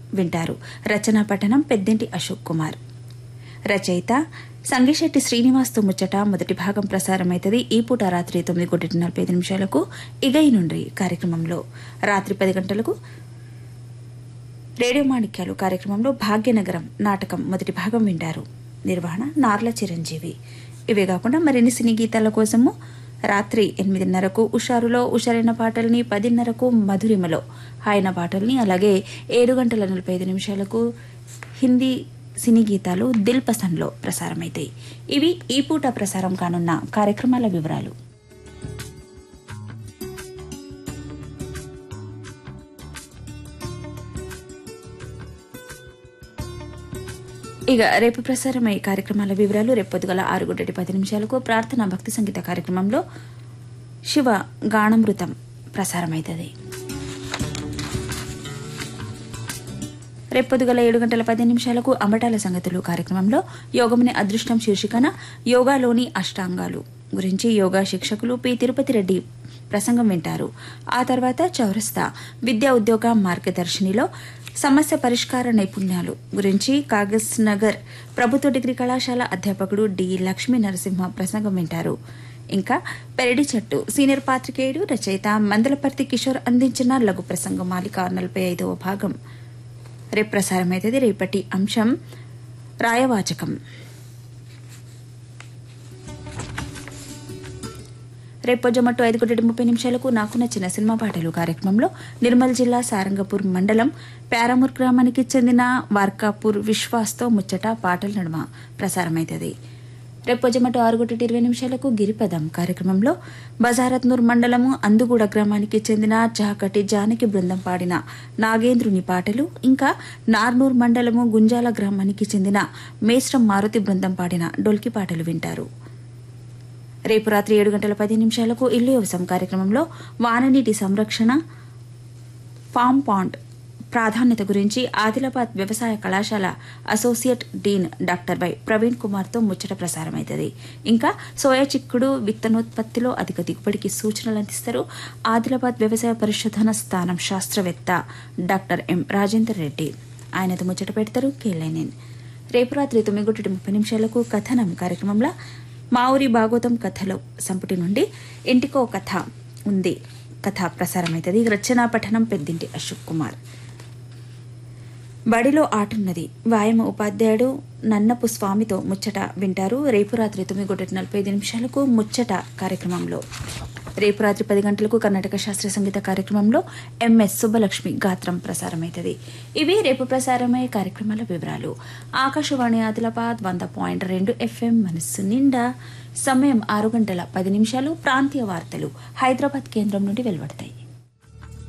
వింటారు రచనా పఠనం పెద్దింటి అశోక్ కుమార్ రచయిత సంగిశెట్టి శ్రీనివాస్తో ముచ్చట మొదటి భాగం ప్రసారమైతది ఈ పూట రాత్రి తొమ్మిది కోటి నలభై ఐదు నిమిషాలకు ఇగై నుండి కార్యక్రమంలో రాత్రి పది గంటలకు రేడియో మాణిక్యాలు కార్యక్రమంలో భాగ్యనగరం నాటకం మొదటి భాగం వింటారు నిర్వహణ నార్ల చిరంజీవి ఇవే కాకుండా మరిన్ని సినీ గీతాల కోసము రాత్రి ఎనిమిదిన్నరకు ఉషారులో ఉషారైన పాటల్ని పదిన్నరకు మధురిమలో హాయిన పాటల్ని అలాగే ఏడు గంటల నలభై ఐదు నిమిషాలకు హిందీ సినీ గీతాలు దిల్ పసంద్లో ప్రసారమైతాయి ఇవి ఈ పూట ప్రసారం కానున్న కార్యక్రమాల వివరాలు ఇక రేపు ప్రసారమయ్యే కార్యక్రమాల వివరాలు రేపు పొద్దుగల ఆరు గంటటి పది నిమిషాలకు ప్రార్థన భక్తి సంగీత కార్యక్రమంలో శివ గాణమృతం ప్రసారమవుతుంది రేపు పొద్దుగల ఏడు గంటల పది నిమిషాలకు అమటాల సంగతులు కార్యక్రమంలో యోగముని అదృష్టం శీర్షికన యోగాలోని అష్టాంగాలు గురించి యోగా శిక్షకులు పి తిరుపతి రెడ్డి ప్రసంగం వింటారు ఆ తర్వాత చౌరస్తా విద్యా ఉద్యోగ మార్గదర్శినిలో సమస్య పరిష్కార నైపుణ్యాలు గురించి కాగజ్ నగర్ ప్రభుత్వ డిగ్రీ కళాశాల అధ్యాపకుడు డి లక్ష్మీ నరసింహ ప్రసంగం వింటారు ఇంకా పెరడి చెట్టు సీనియర్ పాత్రికేయుడు రచయిత మందలపర్తి కిషోర్ అందించిన లఘు ప్రసంగం మాలిక నలభై ఐదవ భాగం రేపు ప్రసారమైతుంది రేపటి అంశం రాయవాచకం రేపు పొజ్జమట్టు ఐదు కోటి ముప్పై నిమిషాలకు నాకు నచ్చిన సినిమా పాటలు కార్యక్రమంలో నిర్మల్ జిల్లా సారంగపూర్ మండలం ప్యారమూర్ గ్రామానికి చెందిన వార్కాపూర్ విశ్వాస్తో ముచ్చట పాటల నడుమ ప్రసారమైతుంది రేపు పొజ్జమట్టు ఆరు కోటి ఇరవై నిమిషాలకు గిరిపదం కార్యక్రమంలో బజారత్నూర్ మండలము అందుగూడ గ్రామానికి చెందిన చాకటి జానకి బృందం పాడిన నాగేంద్రుని పాటలు ఇంకా నార్నూర్ మండలము గుంజాల గ్రామానికి చెందిన మేస్రం మారుతి బృందం పాడిన డొల్కి పాటలు వింటారు రేపు రాత్రి ఏడు గంటల పది నిమిషాలకు ఇల్లు వ్యవసాయం కార్యక్రమంలో వాననీటి సంరక్షణ ఫామ్ పాండ్ ప్రాధాన్యత గురించి ఆదిలాబాద్ వ్యవసాయ కళాశాల associate dean doctor Y Praveen కుమార్తో ముచ్చట ప్రసారమైతుంది ఇంకా సోయా చిక్కుడు విత్తనోత్పత్తిలో అధిక దిగుబడికి సూచనలు అందిస్తారు ఆదిలాబాద్ వ్యవసాయ పరిశోధన స్థానం శాస్త్రవేత్త డాక్టర్ ఎం రాజేందర్ రెడ్డి ఆయనతో ముచ్చట పెడతారు కేలైనేన్ రేపు రాత్రి తొమ్మిది గంటల ముప్పై నిమిషాలకు కథనం కార్యక్రమంలో మా ఊరి భాగవతం కథలో సంపుటి నుండి ఇంటికో కథ ఉంది కథ ప్రసారమైతుంది రచనా పఠనం పెద్దింటి అశోక్ కుమార్ బడిలో ఆటున్నది వ్యాయామ ఉపాధ్యాయుడు నన్నపు స్వామితో ముచ్చట వింటారు రేపు రాత్రి తొమ్మిది గంటల నలభై ఐదు నిమిషాలకు ముచ్చట కార్యక్రమంలో రేపు రాత్రి పది గంటలకు కర్ణాటక శాస్త్రీయ సంగీత కార్యక్రమంలో ఎంఎస్ సుబ్బలక్ష్మి గాత్రం ప్రసారమైతుంది ఇవి రేపు ప్రసారమయ్యే కార్యక్రమాల వివరాలు ఆకాశవాణి ఆదిలాబాద్ వంద పాయింట్ రెండు ఎఫ్ఎం మనస్సు నిండా సమయం ఆరు గంటల పది నిమిషాలు ప్రాంతీయ వార్తలు హైదరాబాద్ కేంద్రం నుండి వెలువడతాయి